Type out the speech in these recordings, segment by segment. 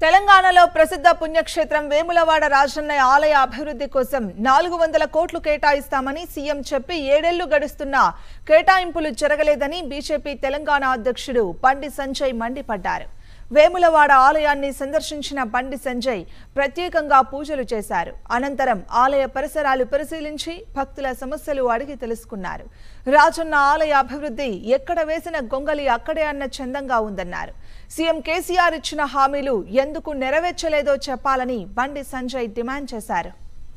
తెలంగాణలో ప్రసిద్ధ పుణ్యక్షేత్రం వేములవాడ రాజన్నయ్య ఆలయ అభివృద్ధి కోసం నాలుగు వందల కోట్లు కేటాయిస్తామని సీఎం చెప్పి ఏడేళ్లు గడుస్తున్నా కేటాయింపులు జరగలేదని బీజేపీ తెలంగాణ అధ్యక్షుడు బండి సంజయ్ మండిపడ్డారు వేములవాడ ఆలయాన్ని సందర్శించిన బండి సంజయ్ ప్రత్యేకంగా పూజలు చేశారు అనంతరం ఆలయ పరిసరాలు పరిశీలించి భక్తుల సమస్యలు అడిగి తెలుసుకున్నారు రాజన్న ఆలయ అభివృద్ధి ఎక్కడ వేసిన గొంగలి అక్కడే అన్న చందంగా ఉందన్నారు సీఎం కేసీఆర్ ఇచ్చిన హామీలు ఎందుకు నెరవేర్చలేదో చెప్పాలని బండి సంజయ్ డిమాండ్ చేశారు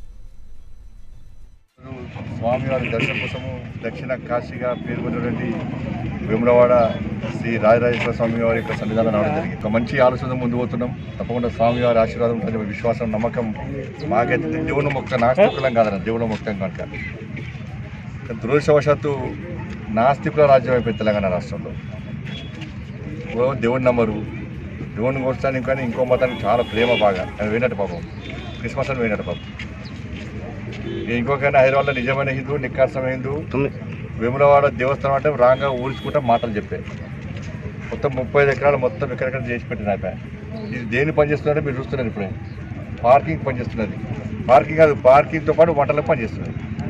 స్వామివారి దర్శనం కోసము దక్షిణ కాశీగా పేర్కొన్నటువంటి వేములవాడ శ్రీ రాజరాజేశ్వర స్వామి వారి యొక్క సన్నిధానం రావడం జరిగింది ఒక మంచి ఆలోచన ముందు పోతున్నాం తప్పకుండా స్వామివారి ఆశీర్వాదం ఉంటుంది విశ్వాసం నమ్మకం మాకైతే దేవుని మొక్క నాస్తికులం కాదన్న దేవుని మొక్కం కనుక కానీ దురదృష్టవశాత్తు నాస్తికుల రాజ్యం అయిపోయింది తెలంగాణ రాష్ట్రంలో ఓ దేవుని నమ్మరు దేవుని కోస్తానికి కానీ ఇంకో మతానికి చాలా ప్రేమ బాగా అది పోయినట్టు పాపం క్రిస్మస్ అని పోయినట్టు పాపం ఇంకొకైనా హైదరాబాద్లో నిజమైన హిందూ నిక్కాసమైన హిందూ వేములవాడ దేవస్థానం అంటే రాంగా ఊడ్చుకుంటా మాటలు చెప్పే మొత్తం ముప్పై ఐదు ఎకరాలు మొత్తం ఎక్కడెక్కడ చేసి పెట్టిన అయిపోయా ఇది దేని పని చేస్తున్నారో మీరు చూస్తున్నారు ఇప్పుడే పార్కింగ్ పని చేస్తున్నది పార్కింగ్ కాదు పార్కింగ్తో పాటు వంటలకు పని చేస్తున్నది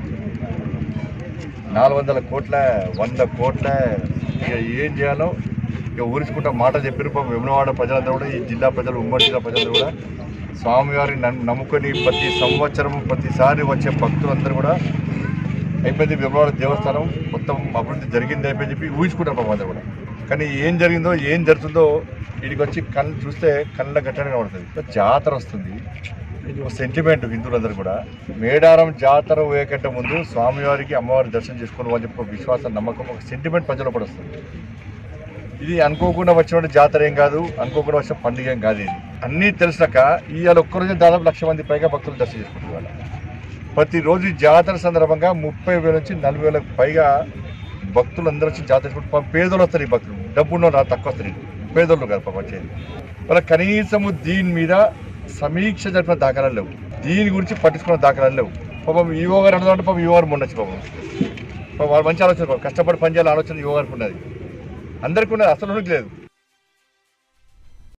నాలుగు వందల కోట్ల వంద కోట్ల ఇక ఏం చేయాలో ఇక ఊరించుకుంటా మాటలు చెప్పారు పాపం వేములవాడ ప్రజలందరూ కూడా ఈ జిల్లా ప్రజలు ఉమ్మడి జిల్లా ప్రజలు కూడా స్వామివారిని నన్ను నమ్ముకొని ప్రతి సంవత్సరం ప్రతిసారి వచ్చే భక్తులందరూ కూడా అయిపోయింది విమలవాడ దేవస్థానం మొత్తం అభివృద్ధి జరిగింది అయిపోయి చెప్పి ఊహించుకుంటారు పాపం అందరూ కూడా కానీ ఏం జరిగిందో ఏం జరుగుతుందో వీడికి వచ్చి కళ్ళు చూస్తే కళ్ళ గట్టనే కనబడుతుంది జాతర వస్తుంది ఇది ఒక సెంటిమెంట్ హిందువులందరూ కూడా మేడారం జాతర పోయేకంటే ముందు స్వామివారికి అమ్మవారి దర్శనం చేసుకోవడం అని చెప్పి ఒక విశ్వాసం నమ్మకం ఒక సెంటిమెంట్ ప్రజలు కూడా వస్తుంది ఇది అనుకోకుండా వచ్చిన జాతర ఏం కాదు అనుకోకుండా వచ్చిన పండుగ ఏం కాదు ఇది అన్నీ తెలిసినాక ఇవాళ ఒక్కరోజు దాదాపు లక్ష మంది పైగా భక్తులు దర్శనం చేసుకుంటున్నారు ప్రతిరోజు ఈ జాతర సందర్భంగా ముప్పై వేల నుంచి నలభై వేలకు పైగా భక్తులు అందరూ వచ్చి జాతర చేసుకుంటారు పాపం పేదోళ్ళు వస్తారు ఈ భక్తులు డబ్బున్న రా తక్కువ వస్తారు వీళ్ళు. పేదోళ్ళు కాదు పాపం వచ్చేది వాళ్ళ కనీసము దీని మీద సమీక్ష జరిపిన దాఖలాలు లేవు దీని గురించి పట్టించుకున్న దాఖలాలు లేవు పాపం ఈవో గారు అన్నదంటే పాపం ఈవో గారు మొండొచ్చు పాపం పాపం వాళ్ళు మంచి ఆలోచన పాపం కష్టపడి పనిచేయాలి ఆలోచన ఈవో గారికి ఉన్నది అందరికీ ఉన్నది అసలు ఉన్నది లేదు